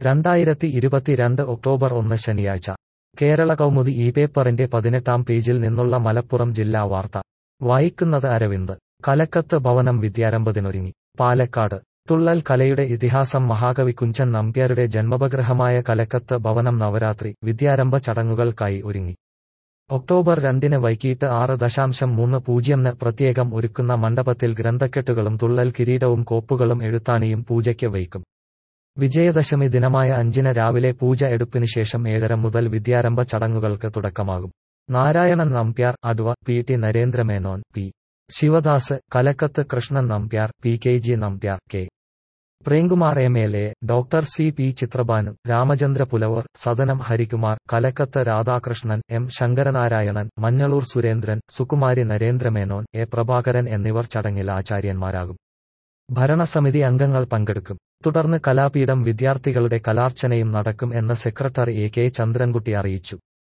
രണ്ടായിരത്തി ഇരുപത്തിരണ്ട് ഒക്ടോബർ ഒന്ന് ശനിയാഴ്ച കേരള കൗമുദി ഈ പേപ്പറിന്റെ പതിനെട്ടാം പേജിൽ നിന്നുള്ള മലപ്പുറം ജില്ലാ വാർത്ത വായിക്കുന്നത് അരവിന്ദ് കലക്കത്ത് ഭവനം വിദ്യാരംഭത്തിനൊരുങ്ങി പാലക്കാട് തുള്ളൽ കലയുടെ ഇതിഹാസം മഹാകവി കുഞ്ചൻ നമ്പ്യാരുടെ ജന്മപഗ്രഹമായ കലക്കത്ത് ഭവനം നവരാത്രി വിദ്യാരംഭ ചടങ്ങുകൾക്കായി ഒരുങ്ങി ഒക്ടോബർ രണ്ടിന് വൈകിട്ട് ആറ് ദശാംശം മൂന്ന് പൂജ്യംന് പ്രത്യേകം ഒരുക്കുന്ന മണ്ഡപത്തിൽ ഗ്രന്ഥക്കെട്ടുകളും തുള്ളൽ കിരീടവും കോപ്പുകളും എഴുത്താണിയും പൂജയ്ക്ക് വയ്ക്കും വിജയദശമി ദിനമായ അഞ്ചിന് രാവിലെ പൂജ എടുപ്പിന് ശേഷം ഏഴര മുതൽ വിദ്യാരംഭ ചടങ്ങുകൾക്ക് തുടക്കമാകും Narayanan Nambiar adv P T Narendramenon P Sivadas Kalakkath Krishnan Nambiar P K G Nambiar K Premkumar M L A doctor C P Chitrabhanu Ramachandra Pulavar Sadanam Harikumar Kalakkath Radhakrishnan M Sankaranarayanan Manjalur Surendran Sukumari Narendramenon A Prabhakaran എന്നിവർ ചടങ്ങിൽ ആചാര്യന്മാരാകും ഭരണസമിതി അംഗങ്ങൾ പങ്കെടുക്കും തുടർന്ന് കലാപീഠം വിദ്യാർത്ഥികളുടെ കലാർച്ചനയും നടക്കും എന്ന് സെക്രട്ടറി എ കെ ചന്ദ്രൻകുട്ടി അറിയിച്ചു